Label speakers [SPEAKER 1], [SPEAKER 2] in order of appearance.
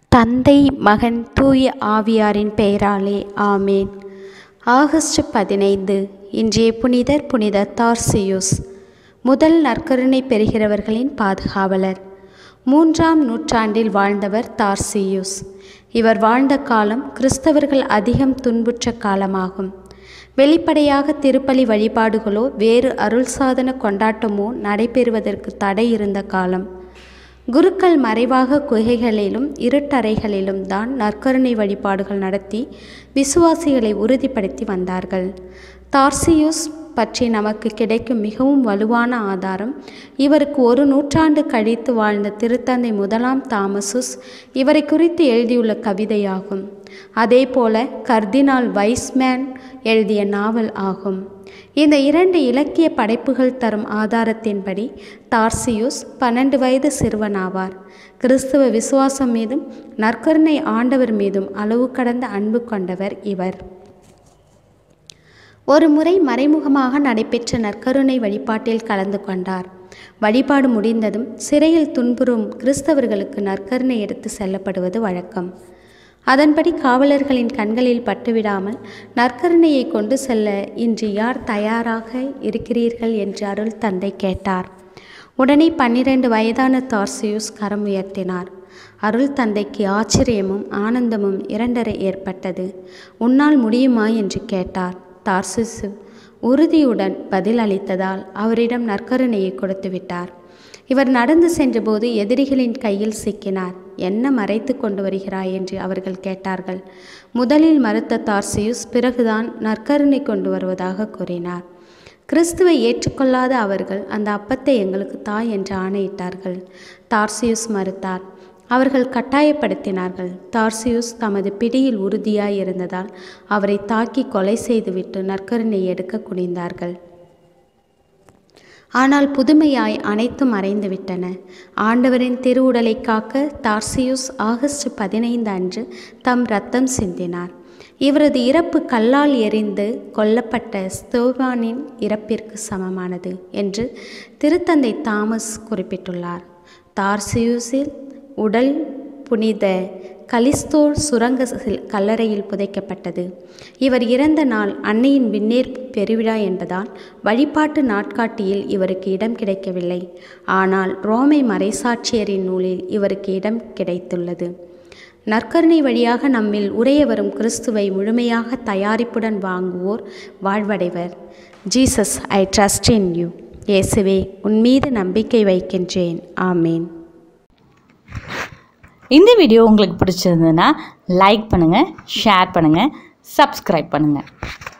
[SPEAKER 1] தந்தை மகன் தூய ஆவியாரின் பெயராலே ஆமேன் ஆகஸ்ட் பதினைந்து இன்றைய புனிதர் புனித தார்சியூஸ் முதல் நற்கருணை பெறுகிறவர்களின் பாதுகாவலர் மூன்றாம் நூற்றாண்டில் வாழ்ந்தவர் தார்சியூஸ் இவர் வாழ்ந்த காலம் கிறிஸ்தவர்கள் அதிகம் துன்புற்ற காலமாகும் வெளிப்படையாக திருப்பலி வழிபாடுகளோ வேறு அருள் சாதன கொண்டாட்டமோ நடைபெறுவதற்கு தடை இருந்த காலம் குருக்கள் மறைவாக குகைகளிலும் இருட்டறைகளிலும் தான் நற்கருணை வழிபாடுகள் நடத்தி விசுவாசிகளை உறுதிப்படுத்தி வந்தார்கள் தார்சியூஸ் பற்றி நமக்கு கிடைக்கும் மிகவும் வலுவான ஆதாரம் இவருக்கு ஒரு நூற்றாண்டு கழித்து வாழ்ந்த திருத்தந்தை முதலாம் தாமசுஸ் இவரை குறித்து எழுதியுள்ள கவிதையாகும் அதேபோல கர்தினால் வைஸ்மேன் எழுதிய நாவல் ஆகும் இந்த இரண்டு இலக்கிய படைப்புகள் தரும் ஆதாரத்தின்படி தார்சியூஸ் பன்னெண்டு வயது சிறுவனாவார் கிறிஸ்துவ விசுவாசம் மீதும் நற்கருணை ஆண்டவர் மீதும் அளவு கடந்த அன்பு கொண்டவர் இவர் ஒரு முறை மறைமுகமாக நடைபெற்ற நற்கருணை வழிபாட்டில் கலந்து கொண்டார் வழிபாடு முடிந்ததும் சிறையில் துன்புறும் கிறிஸ்தவர்களுக்கு நற்கருணை எடுத்து செல்லப்படுவது வழக்கம் அதன்படி காவலர்களின் கண்களில் பட்டுவிடாமல் நற்கருணையை கொண்டு செல்ல இன்று யார் தயாராக இருக்கிறீர்கள் என்று அருள் தந்தை கேட்டார் உடனே பன்னிரண்டு வயதான தார்சியூஸ் கரம் உயர்த்தினார் அருள் தந்தைக்கு ஆச்சரியமும் ஆனந்தமும் இரண்டரை ஏற்பட்டது உன்னால் முடியுமா என்று கேட்டார் தார்சிசு உறுதியுடன் பதில் அளித்ததால் அவரிடம் நற்கருணையை கொடுத்து விட்டார் இவர் நடந்து சென்றபோது எதிரிகளின் கையில் சிக்கினார் என்ன மறைத்து கொண்டு வருகிறாய் என்று அவர்கள் கேட்டார்கள் முதலில் மறுத்த தார்சியுஸ் பிறகுதான் நற்கருணை கொண்டு வருவதாக கூறினார் கிறிஸ்துவை ஏற்றுக்கொள்ளாத அவர்கள் அந்த அப்பத்தை எங்களுக்கு தாய் என்று ஆணையிட்டார்கள் தார்சியுஸ் மறுத்தார் அவர்கள் கட்டாயப்படுத்தினார்கள் தார்சியுஸ் தமது பிடியில் உறுதியாய் இருந்ததால் அவரை தாக்கி கொலை செய்துவிட்டு நற்கருணை எடுக்க குனிந்தார்கள் ஆனால் புதுமையாய் அனைத்தும் மறைந்துவிட்டன ஆண்டவரின் திருவுடலை காக்க தார்சியுஸ் ஆகஸ்ட் பதினைந்து அன்று தம் ரத்தம் சிந்தினார் இவரது இறப்பு கல்லால் எரிந்து கொல்லப்பட்ட ஸ்தோவானின் இறப்பிற்கு சமமானது என்று திருத்தந்தை தாமஸ் குறிப்பிட்டுள்ளார் தார்சியூஸில் உடல் புனித கலிஸ்தோர் சுரங்க கல்லறையில் புதைக்கப்பட்டது இவர் இறந்த நாள் அன்னையின் விண்ணேற்பு பெருவிழா என்பதால் வழிபாட்டு நாட்காட்டியில் இவருக்கு இடம் கிடைக்கவில்லை ஆனால் ரோமை மறைசாட்சியரின் நூலில் இவருக்கு இடம் கிடைத்துள்ளது நற்கருணை வழியாக நம்மில் உரைய வரும் கிறிஸ்துவை முழுமையாக தயாரிப்புடன் வாங்குவோர் வாழ்வடைவர் Jesus I trust in you இயேசுவே உன் மீது நம்பிக்கை வைக்கின்றேன் ஆமேன்
[SPEAKER 2] இந்த வீடியோ உங்களுக்கு பிடிச்சிருந்ததுன்னா லைக் பண்ணுங்கள் ஷேர் பண்ணுங்கள் சப்ஸ்கிரைப் பண்ணுங்கள்